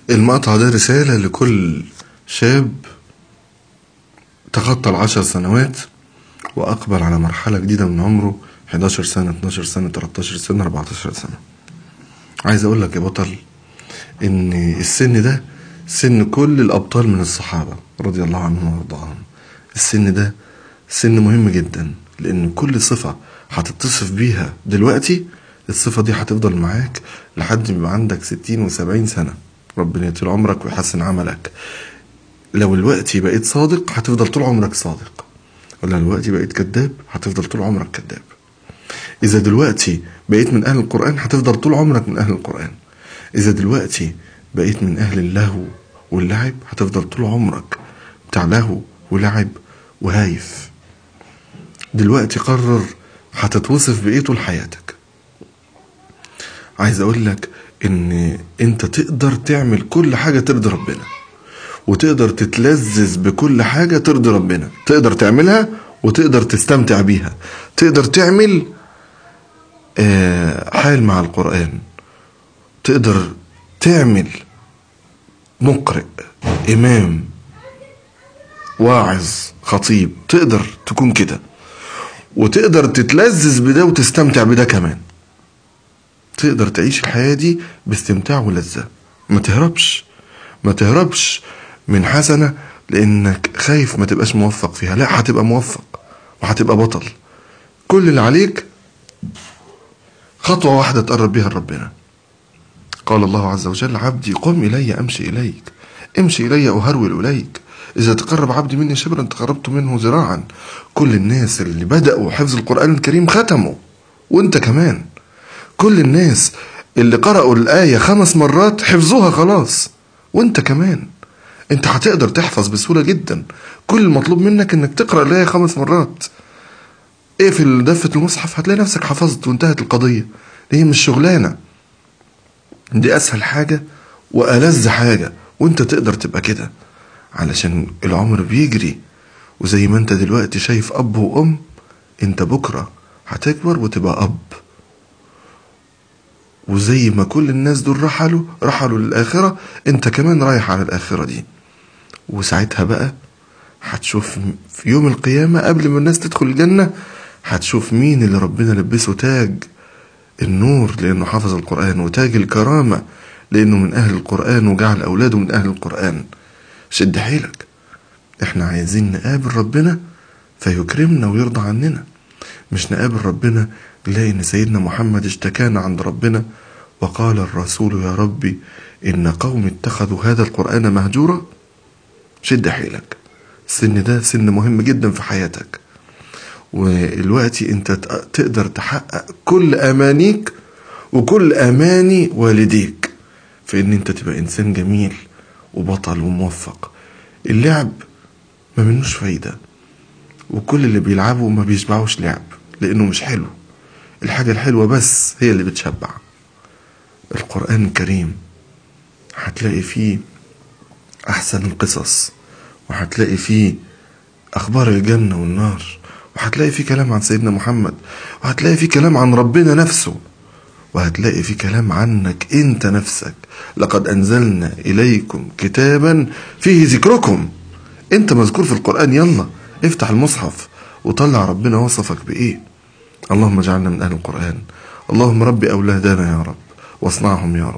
المقطع ده رسالة لكل شاب تخطى العشر سنوات وأقبل على مرحلة جديدة من عمره 11 سنة 12 سنة 13 سنة 14 سنة عايز أقول لك يا بطل إن السن ده سن كل الأبطال من الصحابة رضي الله عنهم وارضاهم السن ده سن مهم جدا لأن كل صفة هتتصف بيها دلوقتي الصفة دي هتفضل معاك لحد ما يبقى عندك ستين وسبعين سنة ربنا يطول عمرك ويحسن عملك لو الوقت بقيت صادق هتفضل طول عمرك صادق ولا دلوقتي بقيت كذاب هتفضل طول عمرك كذاب إذا دلوقتي بقيت من أهل القرآن هتفضل طول عمرك من أهل القرآن إذا دلوقتي بقيت من أهل اللهو واللعب هتفضل طول عمرك بتاع لهو ولعب وهايف دلوقتي قرر هتتوصف بإيه طول حياتك عايز أقول لك إن أنت تقدر تعمل كل حاجة ترضي ربنا وتقدر تتلذذ بكل حاجة ترضي ربنا تقدر تعملها وتقدر تستمتع بيها تقدر تعمل آه، حال مع القرآن تقدر تعمل مقرئ إمام واعظ خطيب تقدر تكون كده وتقدر تتلذذ بده وتستمتع بده كمان تقدر تعيش الحياة دي باستمتاع ولذة ما تهربش ما تهربش من حسنة لأنك خايف ما تبقاش موفق فيها لا هتبقى موفق وهتبقى بطل كل اللي عليك خطوة واحدة تقرب بيها لربنا قال الله عز وجل عبدي قم إلي أمشي إليك امشي إلي أهرول إليك إذا تقرب عبدي مني شبرا تقربت منه ذراعا كل الناس اللي بدأوا حفظ القرآن الكريم ختموا وانت كمان كل الناس اللي قرأوا الآية خمس مرات حفظوها خلاص وانت كمان انت هتقدر تحفظ بسهولة جدا كل المطلوب منك انك تقرأ الآية خمس مرات اقفل دفة المصحف هتلاقي نفسك حفظت وانتهت القضية هي مش شغلانة دي أسهل حاجة وألذ حاجة وانت تقدر تبقى كده علشان العمر بيجري وزي ما انت دلوقتي شايف أب وأم انت بكرة هتكبر وتبقى أب وزي ما كل الناس دول رحلوا رحلوا للآخرة انت كمان رايح على الآخرة دي وساعتها بقى هتشوف في يوم القيامة قبل ما الناس تدخل الجنة هتشوف مين اللي ربنا لبسه تاج النور لأنه حفظ القرآن وتاج الكرامة لأنه من أهل القرآن وجعل أولاده من أهل القرآن شد حيلك احنا عايزين نقابل ربنا فيكرمنا ويرضى عننا مش نقابل ربنا نلاقي ان سيدنا محمد اشتكانا عند ربنا وقال الرسول يا ربي ان قوم اتخذوا هذا القرآن مهجورا شد حيلك السن ده سن مهم جدا في حياتك ودلوقتي انت تقدر تحقق كل امانيك وكل اماني والديك في ان انت تبقى انسان جميل وبطل وموفق اللعب ما منوش فايدة وكل اللي بيلعبوا ما بيشبعوش لعب لانه مش حلو الحاجة الحلوة بس هي اللي بتشبع القرآن الكريم هتلاقي فيه أحسن القصص وهتلاقي فيه أخبار الجنة والنار وهتلاقي فيه كلام عن سيدنا محمد وهتلاقي فيه كلام عن ربنا نفسه وهتلاقي فيه كلام عنك انت نفسك لقد انزلنا اليكم كتابا فيه ذكركم انت مذكور في القرآن يلا افتح المصحف وطلع ربنا وصفك بايه اللهم اجعلنا من اهل القرآن اللهم ربي اولادنا يا رب واصنعهم يا رب